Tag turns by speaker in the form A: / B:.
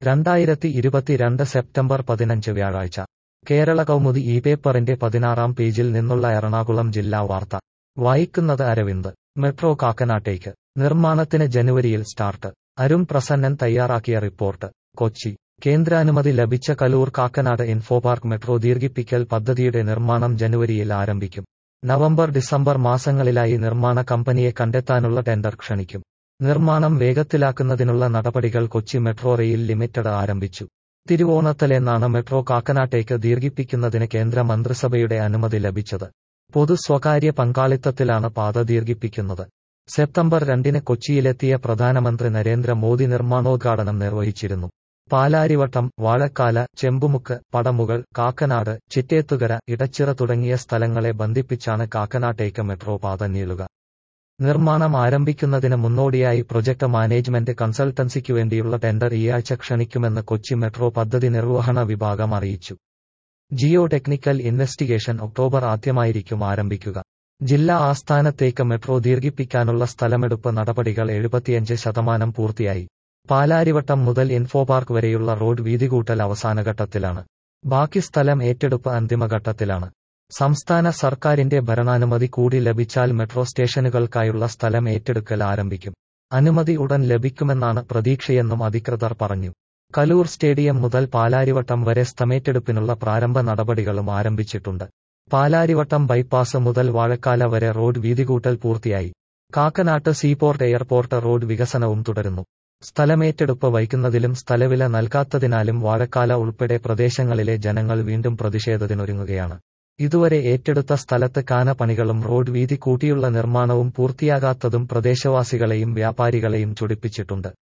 A: രണ്ടായിരത്തി ഇരുപത്തിരണ്ട് സെപ്റ്റംബർ പതിനഞ്ച് വ്യാഴാഴ്ച കേരള കൗമുദി ഈ പേപ്പറിന്റെ പതിനാറാം പേജിൽ നിന്നുള്ള എറണാകുളം ജില്ലാ വാർത്ത വായിക്കുന്നത് അരവിന്ദ് മെട്രോ കാക്കനാട്ടേക്ക് നിർമ്മാണത്തിന് ജനുവരിയിൽ സ്റ്റാർട്ട് അരുൺ പ്രസന്നൻ തയ്യാറാക്കിയ റിപ്പോർട്ട് കൊച്ചി കേന്ദ്രാനുമതി ലഭിച്ച കലൂർ കാക്കനാട് ഇൻഫോപാർക്ക് മെട്രോ ദീർഘിപ്പിക്കൽ പദ്ധതിയുടെ നിർമ്മാണം ജനുവരിയിൽ ആരംഭിക്കും നവംബർ ഡിസംബർ മാസങ്ങളിലായി നിർമ്മാണ കമ്പനിയെ കണ്ടെത്താനുള്ള ടെൻഡർ ക്ഷണിക്കും നിർമ്മാണം വേഗത്തിലാക്കുന്നതിനുള്ള നടപടികൾ കൊച്ചി മെട്രോ റെയിൽ ലിമിറ്റഡ് ആരംഭിച്ചു തിരുവോണത്തലേന്നാണ് മെട്രോ കാക്കനാട്ടേക്ക് ദീർഘിപ്പിക്കുന്നതിന് കേന്ദ്ര മന്ത്രിസഭയുടെ അനുമതി ലഭിച്ചത് പൊതു സ്വകാര്യ പങ്കാളിത്തത്തിലാണ് പാത ദീർഘിപ്പിക്കുന്നത് സെപ്റ്റംബർ രണ്ടിന് കൊച്ചിയിലെത്തിയ പ്രധാനമന്ത്രി നരേന്ദ്രമോദി നിർമ്മാണോദ്ഘാടനം നിർവഹിച്ചിരുന്നു പാലാരിവട്ടം വാഴക്കാല ചെമ്പുമുക്ക് പടമുകൾ കാക്കനാട് ചിറ്റേത്തുകര ഇടച്ചിറ തുടങ്ങിയ സ്ഥലങ്ങളെ ബന്ധിപ്പിച്ചാണ് കാക്കനാട്ടേക്ക് മെട്രോ പാത നീളുക നിർമ്മാണം ആരംഭിക്കുന്നതിന് മുന്നോടിയായി പ്രൊജക്ട് മാനേജ്മെന്റ് കൺസൾട്ടൻസിക്കു വേണ്ടിയുള്ള ടെൻഡർ ഈയാഴ്ച ക്ഷണിക്കുമെന്ന് കൊച്ചി മെട്രോ പദ്ധതി നിർവഹണ വിഭാഗം അറിയിച്ചു ജിയോ ടെക്നിക്കൽ ഇൻവെസ്റ്റിഗേഷൻ ഒക്ടോബർ ആദ്യമായിരിക്കും ആരംഭിക്കുക ജില്ലാ ആസ്ഥാനത്തേക്ക് മെട്രോ ദീർഘിപ്പിക്കാനുള്ള സ്ഥലമെടുപ്പ് നടപടികൾ എഴുപത്തിയഞ്ച് ശതമാനം പൂർത്തിയായി പാലാരിവട്ടം മുതൽ ഇൻഫോപാർക്ക് വരെയുള്ള റോഡ് വീതികൂട്ടൽ അവസാനഘട്ടത്തിലാണ് ബാക്കി സ്ഥലം ഏറ്റെടുപ്പ് അന്തിമഘട്ടത്തിലാണ് സംസ്ഥാന സർക്കാരിന്റെ ഭരണാനുമതി കൂടി ലഭിച്ചാൽ മെട്രോ സ്റ്റേഷനുകൾക്കായുള്ള സ്ഥലം ഏറ്റെടുക്കൽ ആരംഭിക്കും അനുമതി ഉടൻ ലഭിക്കുമെന്നാണ് പ്രതീക്ഷയെന്നും അധികൃതർ പറഞ്ഞു കലൂർ സ്റ്റേഡിയം മുതൽ പാലാരിവട്ടം വരെ സ്ഥമേറ്റെടുപ്പിനുള്ള പ്രാരംഭ നടപടികളും ആരംഭിച്ചിട്ടുണ്ട് പാലാരിവട്ടം ബൈപ്പാസ് മുതൽ വാഴക്കാല വരെ റോഡ് വീതികൂട്ടൽ പൂർത്തിയായി കാക്കനാട്ട് സീപോർട്ട് എയർപോർട്ട് റോഡ് വികസനവും തുടരുന്നു സ്ഥലമേറ്റെടുപ്പ് വൈകുന്നതിലും സ്ഥലവില നൽകാത്തതിനാലും വാഴക്കാല ഉൾപ്പെടെ പ്രദേശങ്ങളിലെ ജനങ്ങൾ വീണ്ടും പ്രതിഷേധത്തിനൊരുങ്ങുകയാണ് ഇതുവരെ ഏറ്റെടുത്ത സ്ഥലത്ത് കാന പണികളും റോഡ് വീതി കൂട്ടിയുള്ള നിർമ്മാണവും പൂർത്തിയാകാത്തതും പ്രദേശവാസികളെയും വ്യാപാരികളെയും ചൊടിപ്പിച്ചിട്ടുണ്ട്